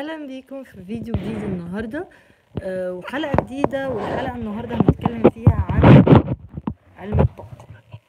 اهلا بيكم في فيديو جديد النهارده آه، وحلقه جديده والحلقه النهارده هنتكلم فيها عن علم الطاقه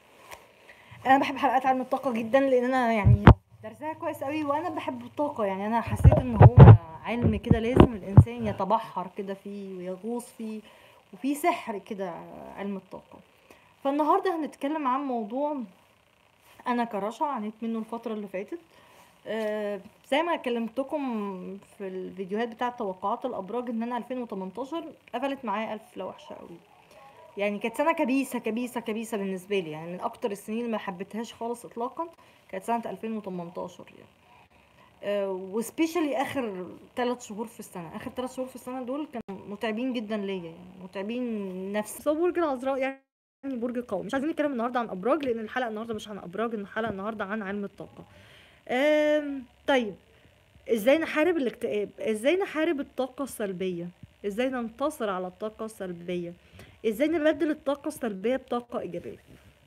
انا بحب حلقات علم الطاقه جدا لان انا يعني درسها كويس قوي وانا بحب الطاقه يعني انا حسيت ان هو علم كده لازم الانسان يتبحر كده فيه ويغوص فيه وفي سحر كده علم الطاقه فالنهارده هنتكلم عن موضوع انا كرشا عانيت منه الفتره اللي فاتت آه، زي ما كلمتكم في الفيديوهات بتاعه توقعات الابراج ان انا 2018 قفلت معايا الف لو وحشه قوي يعني كانت سنه كبيسه كبيسه كبيسه بالنسبه لي يعني من اكتر السنين اللي ما حبيتهاش خالص اطلاقا كانت سنه 2018 يعني آه، وسبيشالي اخر ثلاث شهور في السنه اخر ثلاث شهور في السنه دول كانوا متعبين جدا ليا يعني متعبين نفسي بس هو برج العذراء يعني برج قوي مش عايزين نتكلم النهارده عن ابراج لان الحلقه النهارده مش عن ابراج الحلقه النهارده عن علم الطاقه آم، طيب ازاي نحارب الاكتئاب ازاي نحارب الطاقة السلبية ازاي ننتصر على الطاقة السلبية ازاي نبدل الطاقة السلبية بطاقة ايجابية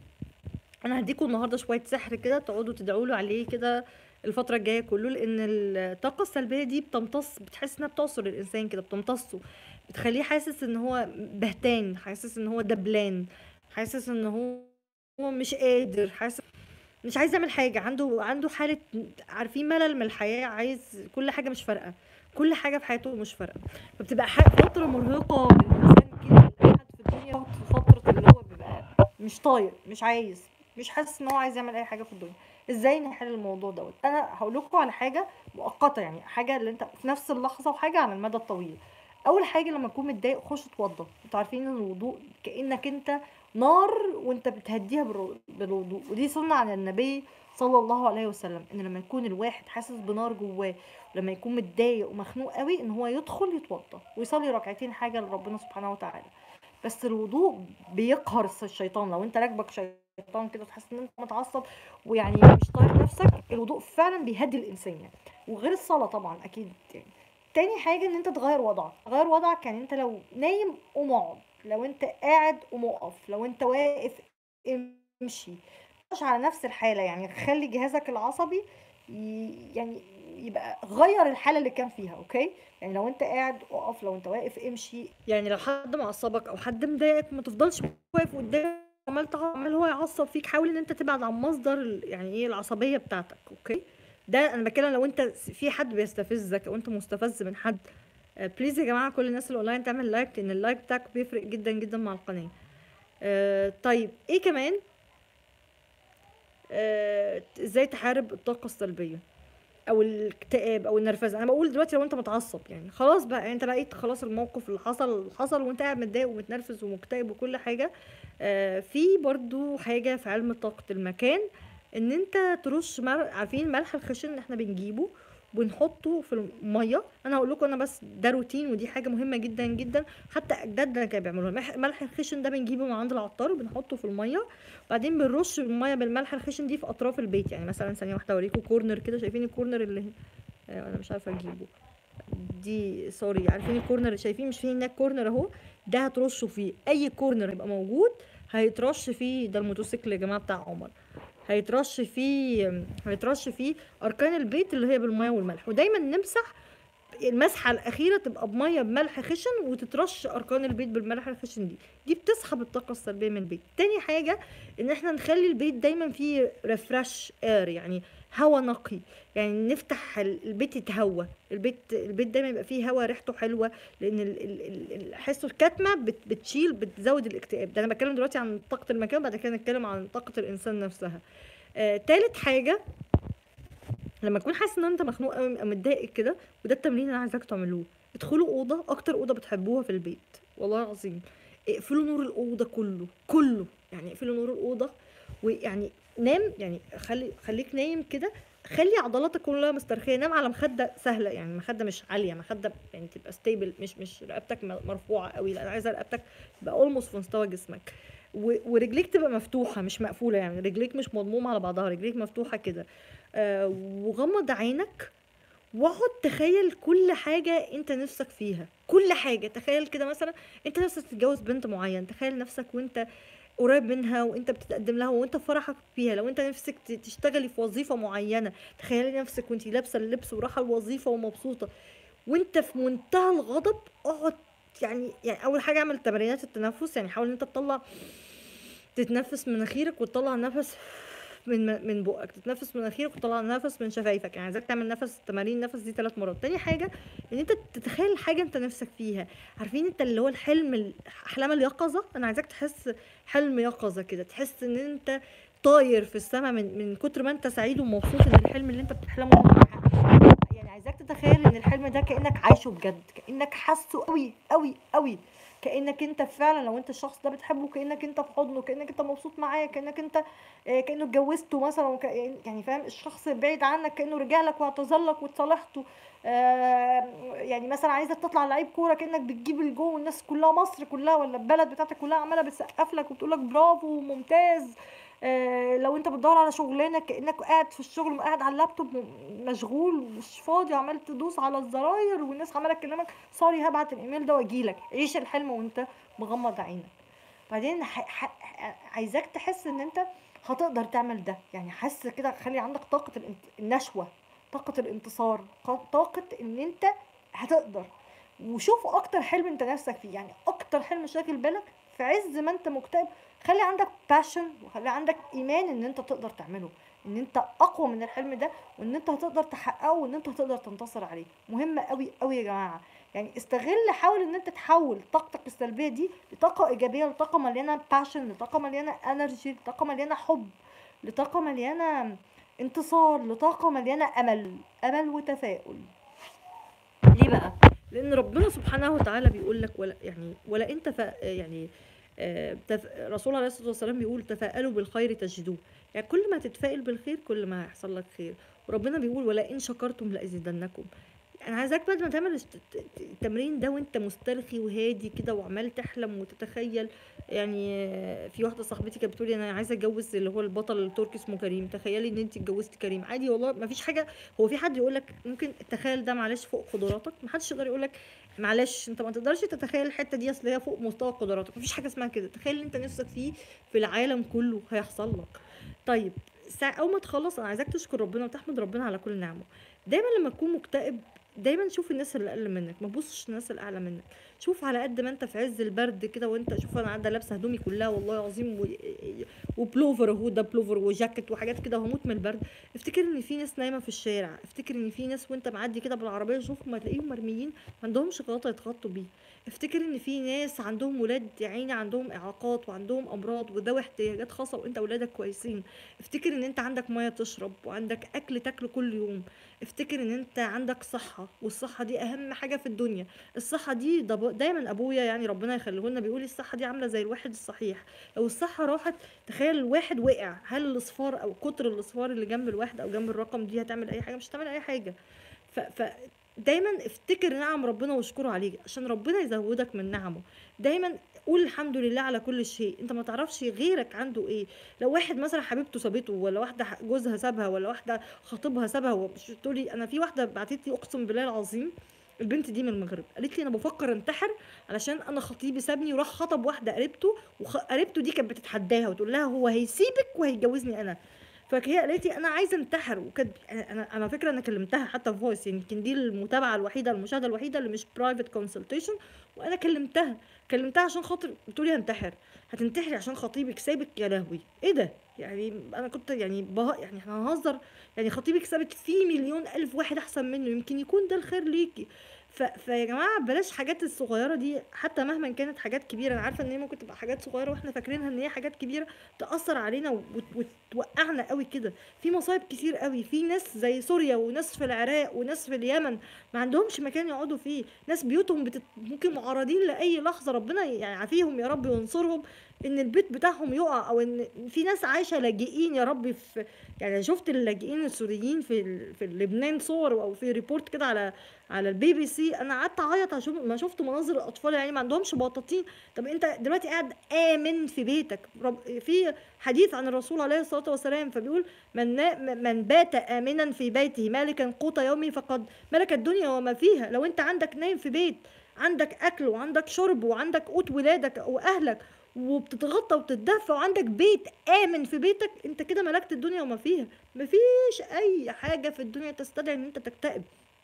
انا هديكم النهاردة شوية سحر كده تقعدوا تدعوا له عليه كده الفترة الجاية كله لان الطاقة السلبية دي بتمتص بتحس انها بتعصر الانسان كده بتمتصه بتخليه حاسس ان هو بهتان حاسس ان هو دبلان حاسس ان هو هو مش قادر حاسس مش عايز يعمل حاجة عنده عنده حالة عارفين ملل من الحياة عايز كل حاجة مش فارقة كل حاجة في حياته مش فارقة فبتبقى ح- فترة مرهقة للإنسان كده الواحد في الدنيا في فترة اللي هو بيبقى مش طايق مش عايز مش حاسس ان هو عايز يعمل اي حاجة في الدنيا ازاي نحل الموضوع دوت انا هقول لكم على حاجة مؤقتة يعني حاجة اللي انت في نفس اللحظة وحاجة على المدى الطويل اول حاجة لما تكون متضايق خش اتوضى انتوا عارفين ان الوضوء كأنك انت نار وانت بتهديها بالرو- بالوضوء ودي سنة عن النبي صلى الله عليه وسلم ان لما يكون الواحد حاسس بنار جواه لما يكون متضايق ومخنوق قوي ان هو يدخل يتوضى ويصلي ركعتين حاجة لربنا سبحانه وتعالى بس الوضوء بيقهر الشيطان لو انت راكبك شيطان كده تحس ان انت متعصب ويعني مش طايق نفسك الوضوء فعلا بيهدي الانسان يعني وغير الصلاة طبعا اكيد يعني تاني حاجة ان انت تغير وضعك تغير وضعك يعني انت لو نايم قوم اقعد لو انت قاعد قوم اقف لو انت واقف امشي مش على نفس الحالة يعني خلي جهازك العصبي ي- يعني يبقى غير الحالة اللي كان فيها اوكي يعني لو انت قاعد اقف لو انت واقف امشي يعني لو حد معصبك او حد مضايقك ما تفضلش واقف قدام عمال تع- عمال هو يعصب فيك حاول ان انت تبعد عن مصدر ال- يعني ايه العصبية بتاعتك اوكي ده انا بتكلم لو انت في حد بيستفزك او انت مستفز من حد بليز يا جماعه كل الناس اللي اونلاين تعمل لايك لان اللايك بتاعك بيفرق جدا جدا مع القناه آه، طيب ايه كمان آه، ازاي تحارب الطاقه السلبيه او الاكتئاب او النرفزه انا بقول دلوقتي لو انت متعصب يعني خلاص بقى يعني انت بقيت خلاص الموقف اللي حصل حصل وانت قاعد متضايق ومتنرفز ومكتئب وكل حاجه آه، في برضو حاجه في علم طاقه المكان ان انت ترش مر... عارفين الملح الخشن اللي احنا بنجيبه بنحطه في الميه انا هقول لكم انا بس ده روتين ودي حاجه مهمه جدا جدا حتى اجدادنا كانوا بيعملوها الملح الملح الخشن ده بنجيبه من عند العطار وبنحطه في الميه وبعدين بنرش الميه بالملح الخشن دي في اطراف البيت يعني مثلا ثانيه واحده اوريكم كورنر كده شايفين الكورنر اللي هنا آه، انا مش عارفه اجيبه دي سوري عارفين الكورنر اللي شايفين مش في هناك كورنر اهو ده هترشوا فيه اي كورنر يبقى موجود هيترش فيه ده الموتوسيكل يا جماعه بتاع عمر هيترش فيه هيترش فيه اركان البيت اللي هي بالميه والملح ودايما نمسح المسحه الاخيره تبقى بميه بملح خشن وتترش اركان البيت بالملح الخشن دي دي بتسحب الطاقه السلبيه من البيت تاني حاجه ان احنا نخلي البيت دايما فيه ريفرش اير يعني هواء نقي يعني نفتح ال- البيت يتهوى البيت البيت دايما يبقى فيه هواء ريحته حلوه لان ال- ال- ال- ال- حسه الكتمه بت- بتشيل بتزود الاكتئاب ده انا بتكلم دلوقتي عن طاقه المكان بعد كده نتكلم عن طاقه الانسان نفسها آه، تالت حاجه لما تكون حاسس ان انت مخنوق قوي او متضايق كده وده التمرين اللي انا عايزاكم تعملوه ادخلوا اوضه اكتر اوضه بتحبوها في البيت والله العظيم اقفلوا نور الاوضه كله كله يعني اقفلوا نور الاوضه ويعني نام يعني خلي خليك نايم كده خلي عضلاتك كلها مسترخيه نام على مخده سهله يعني مخده مش عاليه مخده يعني تبقى ستيبل مش مش رقبتك م- مرفوعه قوي لا انا عايزه رقبتك تبقى اولموست في مستوى جسمك و- ورجليك تبقى مفتوحه مش مقفوله يعني رجليك مش مضمومه على بعضها رجليك مفتوحه كده آه وغمض عينك واقعد تخيل كل حاجة انت نفسك فيها كل حاجة تخيل كده مثلا انت نفسك تتجوز بنت معين تخيل نفسك وانت قريب منها وانت بتتقدم لها وانت في فرحك فيها لو انت نفسك ت- تشتغلي في وظيفة معينة تخيلي نفسك وانت لابسة اللبس ورايحة الوظيفة ومبسوطة وانت في منتهى الغضب اقعد يعني يعني اول حاجه اعمل تمرينات التنفس يعني حاول ان انت تطلع تتنفس من مناخيرك وتطلع نفس من من بقك تتنفس من مناخيرك وتطلع نفس من شفايفك يعني عايزاك تعمل نفس تمارين نفس دي ثلاث مرات تاني حاجه ان انت تتخيل حاجه انت نفسك فيها عارفين انت اللي هو الحلم احلام اليقظه انا عايزاك تحس حلم يقظه كده تحس ان انت طاير في السماء من من كتر ما انت سعيد ومبسوط ان الحلم اللي انت بتحلمه ده يعني عايزاك تتخيل ان الحلم ده كانك عايشه بجد كانك حاسه قوي قوي قوي كانك انت فعلا لو انت الشخص ده بتحبه كانك انت في حضنه كانك انت مبسوط معاه كانك انت آه، كانه اتجوزته مثلا وك... يعني فاهم الشخص بعيد عنك كانه رجع لك واعتذر لك وتصالحته آه، يعني مثلا عايزه تطلع لعيب كوره كانك بتجيب الجو والناس كلها مصر كلها ولا البلد بتاعتك كلها عماله بتسقف لك وتقول لك برافو ممتاز آه، لو انت بتدور على شغلانه كانك قاعد في الشغل قاعد على اللابتوب مشغول مش فاضي عمال تدوس على الزراير والناس عماله تكلمك سوري هبعت الايميل ده واجيلك عيش الحلم وانت مغمض عينك بعدين عايزاك تحس ان انت هتقدر تعمل ده يعني حس كده خلي عندك طاقه النشوه طاقه الانتصار طاقه ان انت هتقدر وشوف اكتر حلم انت نفسك فيه يعني اكتر حلم شاغل بالك في عز ما انت مكتئب خلي عندك باشن وخلي عندك ايمان ان انت تقدر تعمله ان انت اقوى من الحلم ده وان انت هتقدر تحققه وان انت هتقدر تنتصر عليه مهمه قوي قوي يا جماعه يعني استغل حاول ان انت تحول طاقتك السلبيه دي لطاقه ايجابيه لطاقه مليانه باشن لطاقه مليانه انرجي لطاقه مليانه حب لطاقه مليانه انتصار لطاقه مليانه امل امل وتفاؤل ليه بقى لان ربنا سبحانه وتعالى بيقول لك ولا يعني ولا انت يعني آه، رسول عليه الصلاه والسلام بيقول تفاءلوا بالخير تجدوه يعني كل ما تتفائل بالخير كل ما هيحصل لك خير وربنا بيقول ولئن شكرتم لازيدنكم انا عايزاك بعد ما تعمل التمرين ده وانت مسترخي وهادي كده وعمال تحلم وتتخيل يعني في واحده صاحبتي كانت بتقولي انا عايزه اتجوز اللي هو البطل التركي اسمه كريم تخيلي ان انت اتجوزتي كريم عادي والله ما فيش حاجه هو في حد يقول لك ممكن التخيل ده معلش فوق قدراتك ما حدش يقدر يقول لك معلش انت ما تقدرش تتخيل الحته دي اصل هي فوق مستوى قدراتك مفيش حاجه اسمها كده تخيل اللي انت نفسك فيه في العالم كله هيحصل لك طيب اول ما تخلص انا عايزاك تشكر ربنا وتحمد ربنا على كل نعمه دايما لما تكون مكتئب دايما شوف الناس اللي اقل منك ما تبصش الناس اللي اعلى منك شوف على قد ما انت في عز البرد كده وانت شوف انا قاعده لابسه هدومي كلها والله العظيم و... وبلوفر اهو ده بلوفر وجاكيت وحاجات كده وهموت من البرد افتكر ان في ناس نايمه في الشارع افتكر ان في ناس وانت معدي كده بالعربيه شوفهم هتلاقيهم مرميين ما عندهمش غطا يتغطوا بيه افتكر ان في ناس عندهم ولاد يا عيني عندهم اعاقات وعندهم امراض وذوي احتياجات خاصه وانت اولادك كويسين افتكر ان انت عندك ميه تشرب وعندك اكل تاكله كل يوم افتكر ان انت عندك صحه والصحه دي اهم حاجه في الدنيا الصحه دي دايما ابويا يعني ربنا يخليه لنا بيقول الصحه دي عامله زي الواحد الصحيح لو الصحه راحت تخيل الواحد وقع هل الاصفار او كتر الاصفار اللي جنب الواحد او جنب الرقم دي هتعمل اي حاجه مش هتعمل اي حاجه ف, ف دايما افتكر نعم ربنا واشكره عليك عشان ربنا يزودك من نعمه دايما قول الحمد لله على كل شيء انت ما تعرفش غيرك عنده ايه لو واحد مثلا حبيبته سابته ولا واحده جوزها سابها ولا واحده خطيبها سابها تقولي انا في واحده بعتت لي اقسم بالله العظيم البنت دي من المغرب قالت لي انا بفكر انتحر علشان انا خطيبي سابني وراح خطب واحده قريبته وقريبته دي كانت بتتحداها وتقول لها هو هيسيبك وهيتجوزني انا فهي قالت لي انا عايزه انتحر وكانت انا انا فكره انا كلمتها حتى في فويس يمكن دي المتابعه الوحيده المشاهده الوحيده اللي مش برايفت كونسلتيشن وانا كلمتها كلمتها عشان خاطر بتقولي هنتحر هتنتحري عشان خطيبك سايبك يا لهوي ايه ده يعني انا كنت يعني بها يعني احنا هنهزر يعني خطيبك سابت في مليون الف واحد احسن منه يمكن يكون ده الخير ليكي ف... فيا جماعه بلاش حاجات الصغيره دي حتى مهما كانت حاجات كبيره انا عارفه ان هي ممكن تبقى حاجات صغيره واحنا فاكرينها ان هي حاجات كبيره تاثر علينا وت... وتوقعنا قوي كده في مصايب كتير قوي في ناس زي سوريا وناس في العراق وناس في اليمن ما عندهمش مكان يقعدوا فيه ناس بيوتهم بتت... ممكن معرضين لاي لحظه ربنا يعني يعافيهم يا رب وينصرهم ان البيت بتاعهم يقع او ان في ناس عايشه لاجئين يا رب في يعني شفت اللاجئين السوريين في في لبنان صور او في ريبورت كده على على البي بي سي انا قعدت اعيط عشان ما شفت مناظر الاطفال يعني ما عندهمش بطاطين طب انت دلوقتي قاعد امن في بيتك في حديث عن الرسول عليه الصلاه والسلام فبيقول من من بات امنا في بيته مالكا قوت يومي فقد ملك الدنيا وما فيها لو انت عندك نايم في بيت عندك اكل وعندك شرب وعندك قوت ولادك واهلك وبتتغطى وتتدفى وعندك بيت امن في بيتك انت كده ملكت الدنيا وما فيها مفيش اي حاجه في الدنيا تستدعي ان انت تكتئب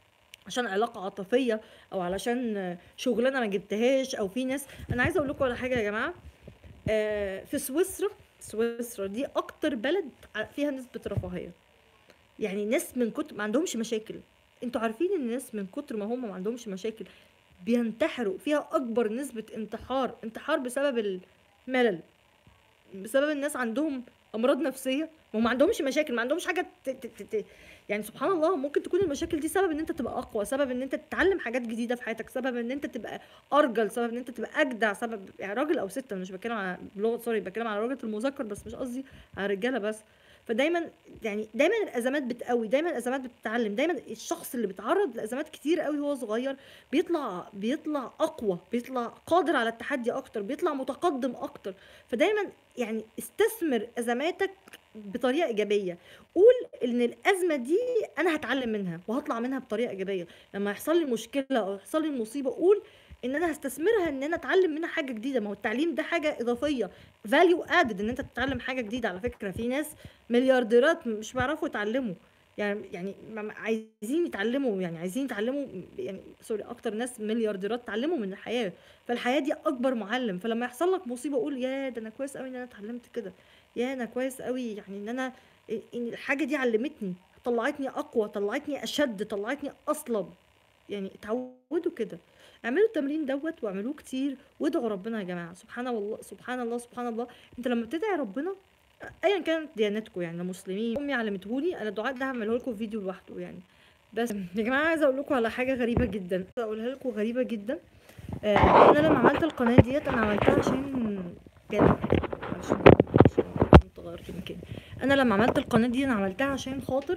عشان علاقة عاطفية أو علشان شغلانة ما جبتهاش أو في ناس أنا عايزة أقول لكم على حاجة يا جماعة آه، في سويسرا سويسرا دي أكتر بلد ع- فيها نسبة رفاهية يعني ناس من كتر ما عندهمش مشاكل انتوا عارفين ان الناس من كتر ما هم ما عندهمش مشاكل بينتحروا فيها اكبر نسبة انتحار انتحار بسبب الملل بسبب الناس عندهم امراض نفسيه ما هم ما عندهمش مشاكل ما عندهمش حاجه ت... ت... ت... ت... يعني سبحان الله ممكن تكون المشاكل دي سبب ان انت تبقى اقوى سبب ان انت تتعلم حاجات جديده في حياتك سبب ان انت تبقى ارجل سبب ان انت تبقى اجدع سبب يعني راجل او ست انا مش بتكلم على بلغه سوري بتكلم على راجل المذكر بس مش قصدي على الرجاله بس فدايما يعني دايما الازمات بتقوي دايما الازمات بتتعلم دايما الشخص اللي بيتعرض لازمات كتير قوي وهو صغير بيطلع بيطلع اقوى بيطلع قادر على التحدي اكتر بيطلع متقدم اكتر فدايما يعني استثمر ازماتك بطريقه ايجابيه قول ان الازمه دي انا هتعلم منها وهطلع منها بطريقه ايجابيه لما يحصل لي مشكله او يحصل لي مصيبه قول ان انا هستثمرها ان انا اتعلم منها حاجه جديده ما هو التعليم ده حاجه اضافيه فاليو ادد ان انت تتعلم حاجه جديده على فكره في ناس مليارديرات مش بيعرفوا يتعلموا يعني يعني ما- ما- عايزين يتعلموا يعني عايزين يتعلموا يعني سوري اكتر ناس مليارديرات اتعلموا من الحياه فالحياه دي اكبر معلم فلما يحصل لك مصيبه قول يا ده انا كويس قوي ان انا اتعلمت كده يا انا كويس قوي يعني ان انا ان الحاجه دي علمتني طلعتني اقوى طلعتني اشد طلعتني اصلب يعني اتعودوا كده اعملوا التمرين دوت واعملوه كتير وادعوا ربنا يا جماعه سبحان الله سبحان الله سبحان الله انت لما بتدعي ربنا ايا كانت ديانتكم يعني لو مسلمين امي علمتهولي انا الدعاء ده هعمله لكم فيديو لوحده يعني بس يا جماعه عايزه اقول لكم على حاجه غريبه جدا عايزة اقولها لكم غريبه جدا آه انا لما عملت القناه ديت انا عملتها عشان كان عشان عشان كنت غيرت مكاني انا لما عملت القناه دي انا عملتها عشان خاطر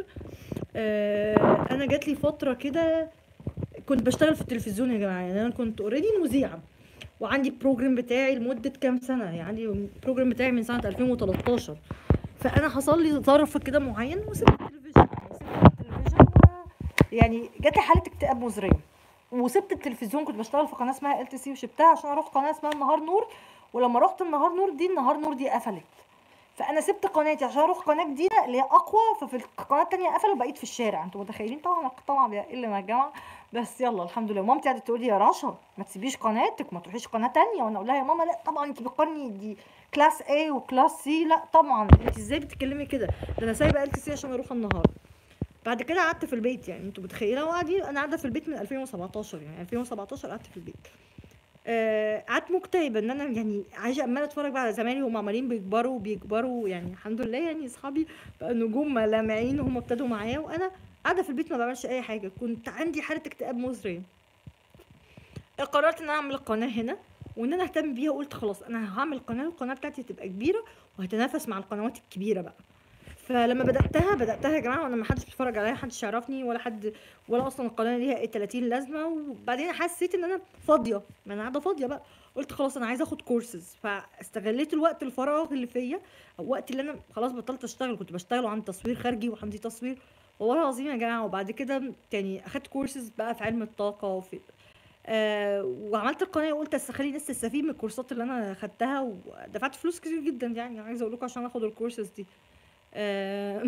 آه انا جات لي فتره كده كنت بشتغل في التلفزيون يا جماعه يعني انا كنت اوريدي مذيعه وعندي بروجرام بتاعي لمده كام سنه يعني عندي البروجرام بتاعي من سنه 2013 فانا حصل لي ظرف كده معين وسبت التلفزيون سبت التلفزيون و- يعني جات لي حاله اكتئاب مزريه وسبت التلفزيون كنت بشتغل في قناه اسمها ال تي سي وسبتها عشان اروح قناه اسمها النهار نور ولما رحت النهار نور دي النهار نور دي قفلت فانا سبت قناتي عشان اروح قناه جديده اللي هي اقوى ففي القناه التانية قفلوا بقيت في الشارع انتوا متخيلين طبعا أنا طبعا بيقل من الجامعه بس يلا الحمد لله مامتي قعدت تقول لي يا رشا ما تسيبيش قناتك ما تروحيش قناه تانية وانا اقول لها يا ماما لا طبعا انت بتقارني دي كلاس A وكلاس سي لا طبعا انت ازاي بتتكلمي كده ده انا سايبه ال تي سي عشان اروح النهار بعد كده قعدت في البيت يعني انتوا متخيله وقاعدين انا قاعده في البيت من 2017 يعني 2017 قعدت في البيت آه، قعدت مكتئبه ان انا يعني عايشه عماله اتفرج بقى على زمايلي وهم عمالين بيكبروا وبيكبروا يعني الحمد لله يعني اصحابي بقى نجوم ملامعين وهم ابتدوا معايا وانا قاعده في البيت ما بعملش اي حاجه كنت عندي حاله اكتئاب مزريه قررت ان انا اعمل القناه هنا وان انا اهتم بيها وقلت خلاص انا هعمل قناه القناه بتاعتي تبقى كبيره وهتنافس مع القنوات الكبيره بقى فلما بداتها بداتها يا جماعه وانا ما حدش بيتفرج عليا محدش يعرفني ولا حد ولا اصلا القناه ليها ايه 30 لازمه وبعدين حسيت ان انا فاضيه ما انا قاعده فاضيه بقى قلت خلاص انا عايزه اخد كورسز فاستغليت الوقت الفراغ اللي فيا او وقت اللي انا خلاص بطلت اشتغل كنت بشتغل وعندي تصوير خارجي وعندي تصوير والله العظيم يا جماعه وبعد كده يعني اخدت كورسز بقى في علم الطاقه وفي آه وعملت القناه وقلت بس خلي الناس تستفيد من الكورسات اللي انا خدتها ودفعت فلوس كتير جدا يعني عايزه اقول لكم عشان اخد الكورسز دي آه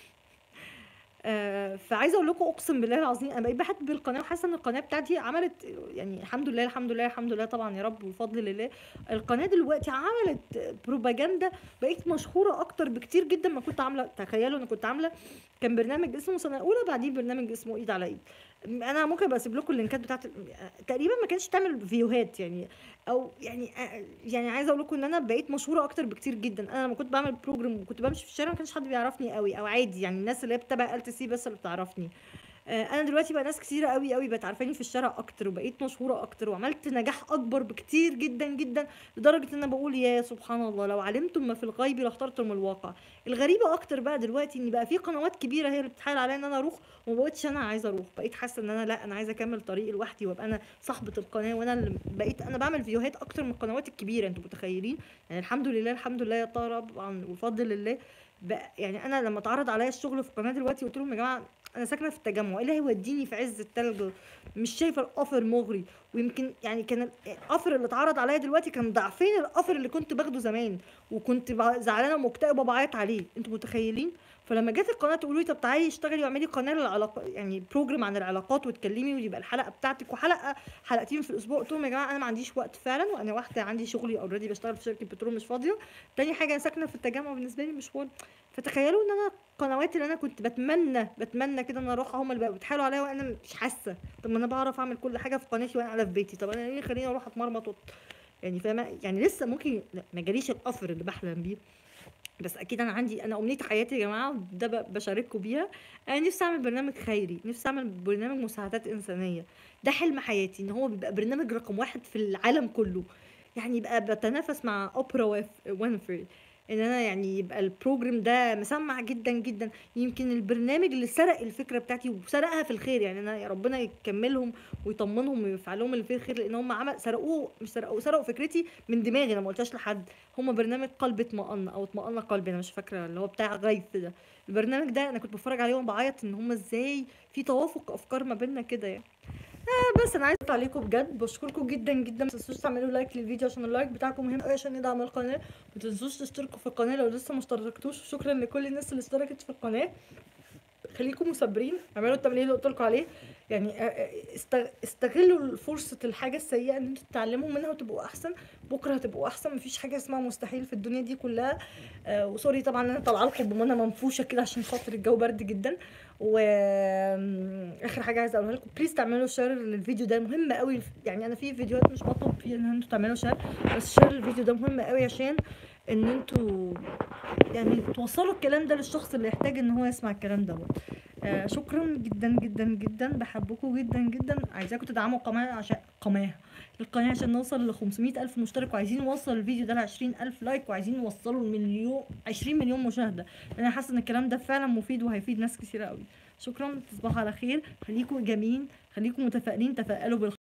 آه، فعايزه اقول لكم اقسم بالله العظيم انا بقيت بحب القناه وحاسه ان القناه بتاعتي عملت يعني الحمد لله الحمد لله الحمد لله طبعا يا رب والفضل لله القناه دلوقتي عملت بروباجندا بقيت مشهوره اكتر بكتير جدا ما كنت عامله تخيلوا انا كنت عامله كان برنامج اسمه سنه اولى بعدين برنامج اسمه ايد على ايد انا ممكن بسيب لكم اللينكات بتاعت تقريبا ما كانش تعمل فيوهات يعني او يعني يعني عايزه اقول لكم ان انا بقيت مشهوره اكتر بكتير جدا انا لما كنت بعمل بروجرام وكنت بمشي في الشارع ما كانش حد بيعرفني قوي او عادي يعني الناس اللي هي بتتابع ال تي سي بس اللي بتعرفني آه، انا دلوقتي بقى ناس كتيره قوي قوي بقت عارفاني في الشارع اكتر وبقيت مشهوره اكتر وعملت نجاح اكبر بكتير جدا جدا لدرجه ان انا بقول يا سبحان الله لو علمتم ما في الغيب لاخترتم الواقع الغريبه اكتر بقى دلوقتي ان بقى في قنوات كبيره هي اللي بتحايل عليا ان انا اروح وما بقتش انا عايزه اروح بقيت حاسه ان انا لا انا عايزه اكمل طريقي لوحدي وابقى انا صاحبه القناه وانا اللي بقيت انا بعمل فيديوهات اكتر من القنوات الكبيره انتوا متخيلين يعني الحمد لله الحمد لله يا طبعا وفضل الله بقى يعني انا لما اتعرض عليا الشغل في القناه دلوقتي قلت لهم يا جماعه انا ساكنه في التجمع ايه اللي هيوديني في عز التلج مش شايفه القفر مغري ويمكن يعني كان القفر اللي اتعرض عليا دلوقتي كان ضعفين القفر اللي كنت باخده زمان وكنت بع- زعلانه ومكتئبه بعيط عليه انتوا متخيلين فلما جت القناه تقولوا لي طب تعالي اشتغلي واعملي قناه للعلاقه يعني بروجرام عن العلاقات وتكلمي ويبقى الحلقه بتاعتك وحلقه حلقتين في الاسبوع قلت لهم يا جماعه انا ما عنديش وقت فعلا وانا واحده عندي شغلي اوريدي بشتغل في شركه بترول مش فاضيه تاني حاجه انا ساكنه في التجمع بالنسبه لي مشوار فتخيلوا ان انا القنوات اللي انا كنت بتمنى بتمنى كده ان أنا اروحها هم اللي بقوا بيتحايلوا عليا وانا مش حاسه طب ما انا بعرف اعمل كل حاجه في قناتي وانا قاعده في بيتي طب انا ليه خليني اروح اتمرمط وت- يعني فاهمه يعني لسه ممكن لا، ما جاليش القفر اللي بحلم بيه بس اكيد انا عندي انا امنيه حياتي يا جماعه ده ب- بشارككم بيها انا نفسي اعمل برنامج خيري نفسي اعمل برنامج مساعدات انسانيه ده حلم حياتي ان هو بيبقى برنامج رقم واحد في العالم كله يعني يبقى بتنافس مع اوبرا ويف- وينفري ان انا يعني يبقى البروجرام ده مسمع جدا جدا يمكن البرنامج اللي سرق الفكره بتاعتي وسرقها في الخير يعني انا يا ربنا يكملهم ويطمنهم ويفعل لهم اللي فيه الخير لان هم عمل سرقوه مش سرقوا سرقوا فكرتي من دماغي انا ما قلتهاش لحد هم برنامج قلب اطمئن او اطمئن قلبي انا مش فاكره اللي هو بتاع غيث ده البرنامج ده انا كنت بتفرج عليه وانا بعيط ان هم ازاي في توافق افكار ما بيننا كده يعني بس انا عايزه عليكم بجد بشكركم جدا جدا ما تنسوش تعملوا لايك للفيديو عشان اللايك بتاعكم مهم قوي عشان يدعم القناه ما تنسوش تشتركوا في القناه لو لسه ما اشتركتوش وشكرا لكل الناس اللي اشتركت في القناه خليكم مثابرين اعملوا التمرين اللي قلت لكم عليه يعني آه، آه، است- استغلوا فرصه الحاجه السيئه ان انتوا تتعلموا منها وتبقوا احسن بكره هتبقوا احسن مفيش حاجه اسمها مستحيل في الدنيا دي كلها آه وسوري طبعا انا طالعه لكم بمنى منفوشه كده عشان خاطر الجو برد جدا واخر حاجه عايزه اقولها لكم بليز تعملوا شير للفيديو ده مهم قوي يعني انا في فيديوهات مش مطلوب فيها ان انتوا تعملوا شير بس شير الفيديو ده مهم قوي عشان ان انتوا يعني توصلوا الكلام ده للشخص اللي يحتاج ان هو يسمع الكلام دوت آه شكرا جدا جدا جدا بحبكم جدا جدا عايزاكم تدعموا القناه عشان قناه القناه عشان نوصل ل 500 الف مشترك وعايزين نوصل الفيديو ده ل 20 الف لايك وعايزين نوصله لمليون 20 مليون مشاهده انا حاسه ان الكلام ده فعلا مفيد وهيفيد ناس كتيره قوي شكرا تصبحوا على خير خليكم ايجابيين خليكم متفائلين تفائلوا بالخير